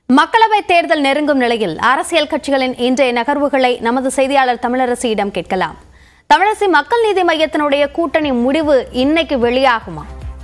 மக்களவை தேர்தல் நெருங்கும் நிலையில் அரசியல் கட்சிகளின் இன்றைய நகர்வுகளை நமது செய்தியாளர் தமிழரசியிடம் கேட்கலாம் தமிழரசி மக்கள் நீதி மையத்தினுடைய கூட்டணி முடிவு இன்னைக்கு வெளியாகுமா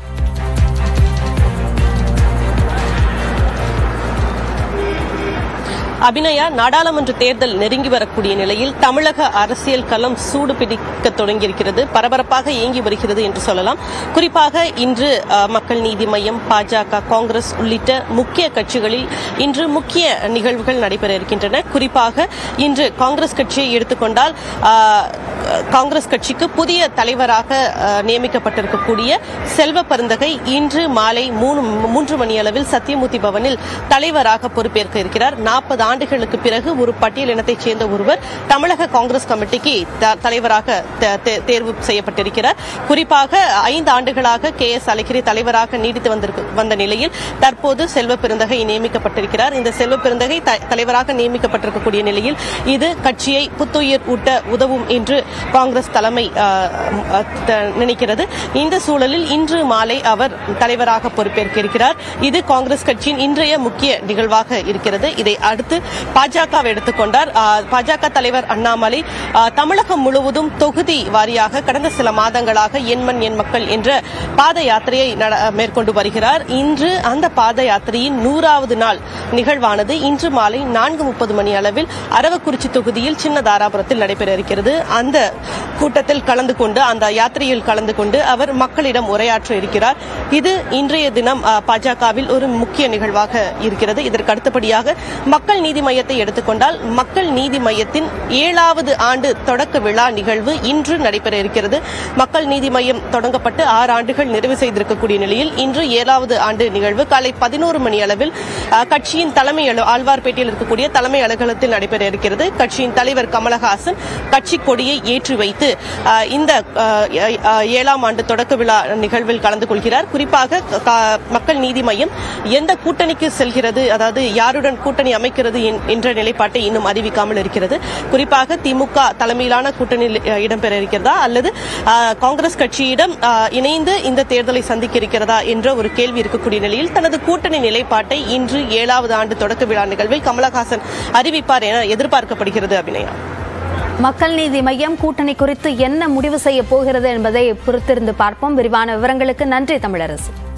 அபிநயா நாடாளுமன்ற தேர்தல் நெருங்கி வரக்கூடிய நிலையில் தமிழக அரசியல் களம் சூடு பிடிக்க தொடங்கியிருக்கிறது பரபரப்பாக இயங்கி வருகிறது என்று சொல்லலாம் குறிப்பாக இன்று அஹ், மக்கள் நீதி மையம் பாஜக காங்கிரஸ் உள்ளிட்ட முக்கிய கட்சிகளில் இன்று முக்கிய நிகழ்வுகள் நடைபெற இருக்கின்றன குறிப்பாக இன்று காங்கிரஸ் கட்சியை எடுத்துக்கொண்டால் அஹ், காங்கிரஸ் கட்சிக்கு புதிய தலைவராக அஹ், நியமிக்கப்பட்டிருக்கக்கூடிய செல்வ பருந்தகை இன்று மாலை மூணு மூன்று மணி அளவில் சத்தியமூர்த்தி பவனில் தலைவராக பொறுப்பேற்க இருக்கிறார் நாற்பது ஆண்டுகளுக்கு பிறகு ஒரு பட்டியல் இனத்தைச் சேர்ந்த ஒருவர் தமிழக காங்கிரஸ் கமிட்டிக்கு த- தலைவராக தே- தே- தேர்வு செய்யப்பட்டிருக்கிறார் குறிப்பாக ஐந்து ஆண்டுகளாக கே எஸ் அழகிரி தலைவராக நீடித்து வந்திருக்கு வந்த நிலையில் தற்போது செல்வ பெருந்தகை நியமிக்கப்பட்டிருக்கிறார் இந்த செல்வ பெருந்தகை த- தலைவராக நியமிக்கப்பட்டிருக்கக்கூடிய நிலையில் இது கட்சியை புத்துயிர் ஊட்ட உதவும் என்று காங்கிரஸ் தலைமை ஆஹ், அஹ், த- நினைக்கிறது இந்த சூழலில் இன்று மாலை அவர் தலைவராக பொறுப்பேற்க இருக்கிறார் இது காங்கிரஸ் கட்சியின் இன்றைய முக்கிய நிகழ்வாக இருக்கிறது இதை அடுத்து பாஜகவை எடுத்துக்கொண்டார் ஆஹ், பாஜக தலைவர் அண்ணாமலை ஆஹ், தமிழகம் முழுவதும் தொகுதி வாரியாக கடந்த சில மாதங்களாக எண்மண் எண் மக்கள் என்ற பாத யாத்திரையை நட- மேற்கொண்டு வருகிறார் இன்று அந்த பாத யாத்திரையின் நூறாவது நாள் நிகழ்வானது இன்று மாலை நான்கு முப்பது மணி அளவில் அரவக்குறிச்சி தொகுதியில் சின்ன தாராபுரத்தில் நடைபெற இருக்கிறது அந்த கூட்டத்தில் கலந்து கொண்டு அந்த யாத்திரையில் கலந்து கொண்டு அவர் மக்களிடம் உரையாற்ற இருக்கிறார் இது இன்றைய தினம் அஹ், பாஜகவில் ஒரு முக்கிய நிகழ்வாக இருக்கிறது இதற்கு அடுத்தபடியாக மக்கள் நீதி மையத்தை எடுத்துக்கொண்டால் மக்கள் நீதி மையத்தின் ஏழாவது ஆண்டு தொடக்க விழா நிகழ்வு இன்று நடைபெற இருக்கிறது மக்கள் நீதி மையம் தொடங்கப்பட்டு ஆறு ஆண்டுகள் நிறைவு செய்திருக்கக்கூடிய நிலையில் இன்று ஏழாவது ஆண்டு நிகழ்வு காலை பதினோரு மணி அளவில் அஹ், கட்சியின் தலைமை அலு- ஆழ்வார்பேட்டையில் இருக்கக்கூடிய தலைமை அலுவலகத்தில் நடைபெற இருக்கிறது கட்சியின் தலைவர் கமலஹாசன் கட்சி கொடியை ஏற்றி வைத்து அஹ், இந்த அஹ், அஹ், ஏழாம் ஆண்டு தொடக்க விழா நிகழ்வில் கலந்து கொள்கிறார் குறிப்பாக க- மக்கள் நீதி மையம் எந்த கூட்டணிக்கு செல்கிறது அதாவது யாருடன் கூட்டணி அமைக்கிறது என்- என்ற நிலைப்பாட்டை இன்னும் அறிவிக்காமல் இருக்கிறது குறிப்பாக திமுக தலைமையிலான கூட்டணியில் அஹ், இடம்பெற இருக்கிறதா அல்லது அஹ், காங்கிரஸ் கட்சியிடம் அஹ், இணைந்து இந்த தேர்தலை சந்திக்க இருக்கிறதா என்ற ஒரு கேள்வி இருக்கக்கூடிய நிலையில் தனது கூட்டணி நிலைப்பாட்டை இன்று ஏழாவது ஆண்டு தொடக்க விழா நிகழ்வில் கமலஹாசன் அறிவிப்பார் என எதிர்பார்க்கப்படுகிறது அபிநயா மக்கள் நீதி மையம் கூட்டணி குறித்து என்ன முடிவு செய்ய போகிறது என்பதை பொறுத்திருந்து பார்ப்போம் விரிவான விவரங்களுக்கு நன்றி தமிழரசி